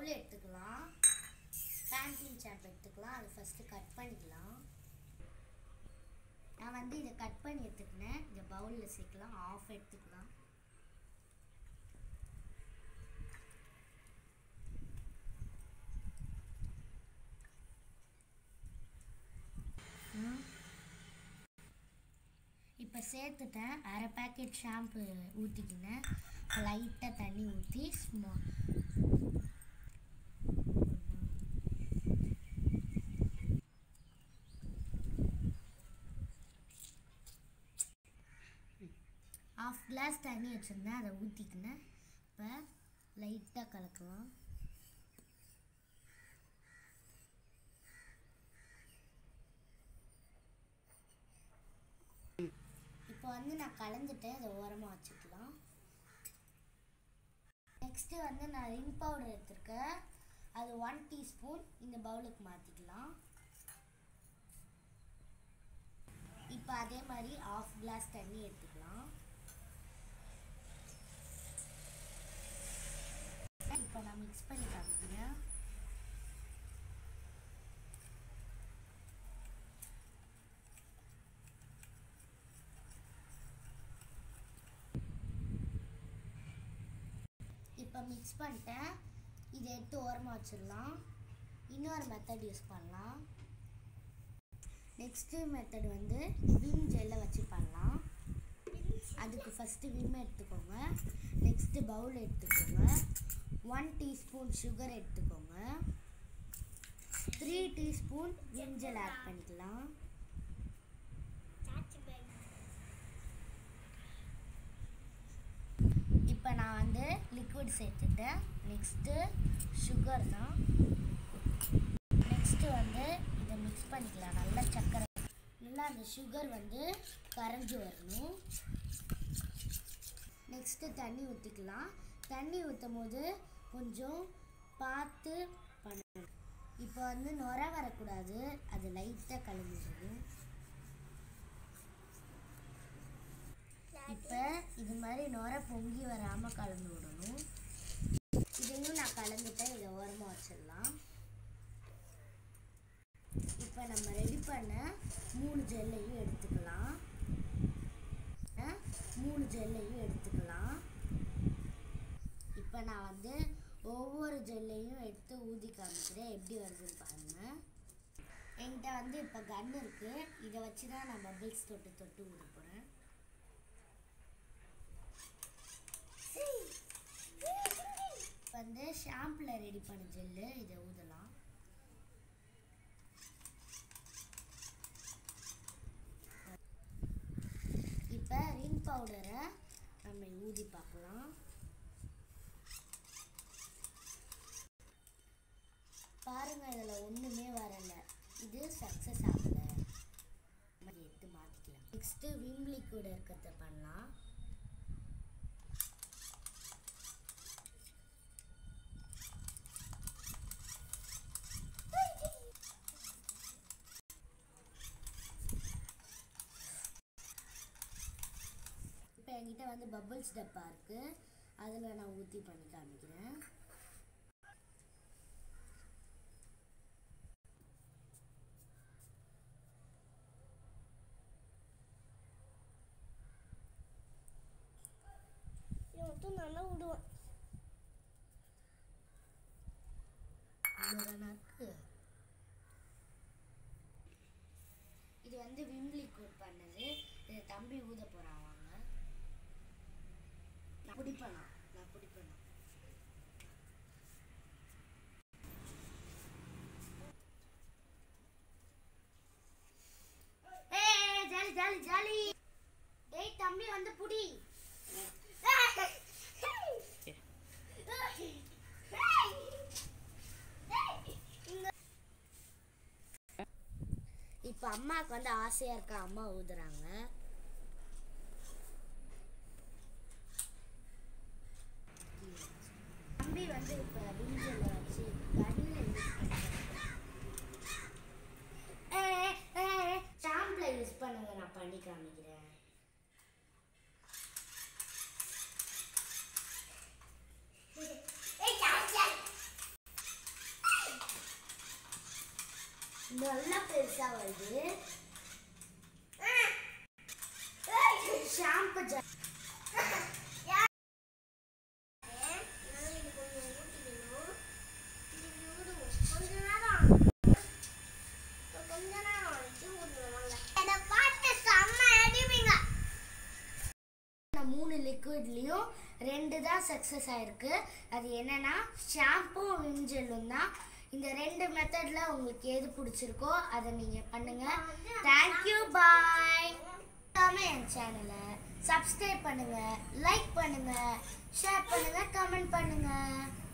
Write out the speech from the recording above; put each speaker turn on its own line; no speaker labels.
பவுல் எடுத்துக்கலாம் பேண்டிங் சாப் எடுத்துக்கலாம் அதை ஃபஸ்ட்டு கட் பண்ணிக்கலாம் நான் வந்து இதை கட் பண்ணி எடுத்துக்கினேன் இந்த பவுலில் சேர்க்கலாம் ஆஃப் எடுத்துக்கலாம் இப்போ சேர்த்துட்டேன் அரை பேக்கெட் ஷாம்பு ஊற்றிக்கினேன் லைட்டாக தண்ணி ஊற்றி ஸ்மா ஆஃப் கிளாஸ் தண்ணி வச்சுருந்தேன் அதை ஊற்றிக்கினேன் இப்போ லைட்டாக கலக்கலாம் இப்போ வந்து நான் கலந்துட்டேன் அதை ஓரமாக வச்சுக்கலாம் நெக்ஸ்ட்டு வந்து நான் ரின் பவுடர் எடுத்திருக்கேன் அது ஒன் டீஸ்பூன் இந்த பவுலுக்கு மாற்றிக்கலாம் இப்போ அதே மாதிரி ஆஃப் கிளாஸ் தண்ணி எடுத்துக்கலாம் இப்போ நான் மிக்ஸ் பண்ணி காமிக்கிறேன் இப்போ மிக்ஸ் பண்ணிட்டேன் இதை எடுத்து ஓரமாக வச்சிடலாம் இன்னொரு மெத்தட் யூஸ் பண்ணலாம் நெக்ஸ்ட்டு மெத்தட் வந்து விம் ஜெல்லை வச்சு பண்ணலாம் அதுக்கு ஃபஸ்ட்டு விம் எடுத்துக்கோங்க நெக்ஸ்ட்டு பவுல் எடுத்துக்கோங்க ஒன் டீஸ்பூன் சுகர் எடுத்துக்கோங்க three teaspoon Vim gel add பண்ணிக்கலாம் இப்போ நான் வந்து லிக்விட் சேர்த்துட்டேன் நெக்ஸ்ட்டு சுகர் தான் நெக்ஸ்ட்டு வந்து இதை மிக்ஸ் பண்ணிக்கலாம் நல்லா சர்க்கரை நல்லா அந்த சுகர் வந்து கரைஞ்சி வரணும் நெக்ஸ்ட்டு தண்ணி ஊற்றிக்கலாம் தண்ணி ஊற்றும் போது கொஞ்சம் பார்த்து பண்ணணும் இப்போ வந்து நுர வரக்கூடாது அது லைட்டாக கலந்துடுது இப்போ இது மாதிரி நுர பொங்கி வராமல் கலந்து விடணும் இதையும் நான் கலந்துட்டேன் இதை ஓரமாக வச்சிடலாம் இப்போ நம்ம ரெடி பண்ண மூணு ஜெல்லையும் எடுத்துக்கலாம் அஹ், மூணு ஜெல்லையும் எடுத்துக்கலாம் இப்போ நான் வந்து ஒவ்வொரு ஜெல்லையும் எடுத்து ஊதி காமிக்கிறேன் எப்படி வருதுன்னு பாருங்க என்கிட்ட வந்து இப்போ கன் இருக்கு இதை வச்சு தான் நான் பபிள்ஸ் தொட்டு தொட்டு ஊத போகிறேன் வந்து ஷாம்பில் ரெடி பண்ண ஜெல்லு இதை ஊதலாம் இப்போ ரின் பவுடரை நம்ம ஊதி பார்க்கலாம் பாருங்க இதில் ஒன்றுமே வரல இது சக்ஸஸ் ஆகல நம்ம எடுத்து மாற்றிக்கலாம் நெக்ஸ்ட்டு விம் லிக்விட் இருக்கிறத பண்ணலாம் இப்போ என்கிட்ட வந்து பபிள்ஸ் டப்பா இருக்கு அதில் நான் ஊற்றி பண்ணி காமிக்கிறேன்
இது மட்டும் நல்லா விடுவேன்
இவ்வளோதானா இருக்கு இது வந்து விம் லிக்விட் பண்ணது இதை தம்பி ஊத போகிறான் வாங்க நான் பிடிப்பேனா நான் பிடிப்பேனா ஏய் ஜாலி ஜாலி ஜாலி ஏய் தம்பி வந்து புடி இப்போ அம்மாவுக்கு வந்து ஆசையா இருக்கா அம்மா ஊதுறாங்க தம்பி வந்து இப்போ விஞ்சல வச்சு கண்ணில் யூஸ் பண்ணுறேன் ஷாம்பில் யூஸ் பண்ணுங்க நான் பண்ணி காமிக்கிறேன் நல்லா பெருசா வருது ஷாம்பு ஜா நான் மூணு லிக்விட்லேயும் ரெண்டு தான் சக்ஸஸ் ஆயிருக்கு அது என்னன்னா ஷாம்பும் விம்ஜெல்லும் தான் இந்த ரெண்டு மெத்தடில் உங்களுக்கு எது பிடிச்சிருக்கோ அதை நீங்கள் பண்ணுங்கள் தேங்க்யூ பாய் என் சேனலை சப்ஸ்கிரைப் பண்ணுங்கள் லைக் பண்ணுங்கள் ஷேர் பண்ணுங்கள் கமெண்ட் பண்ணுங்கள்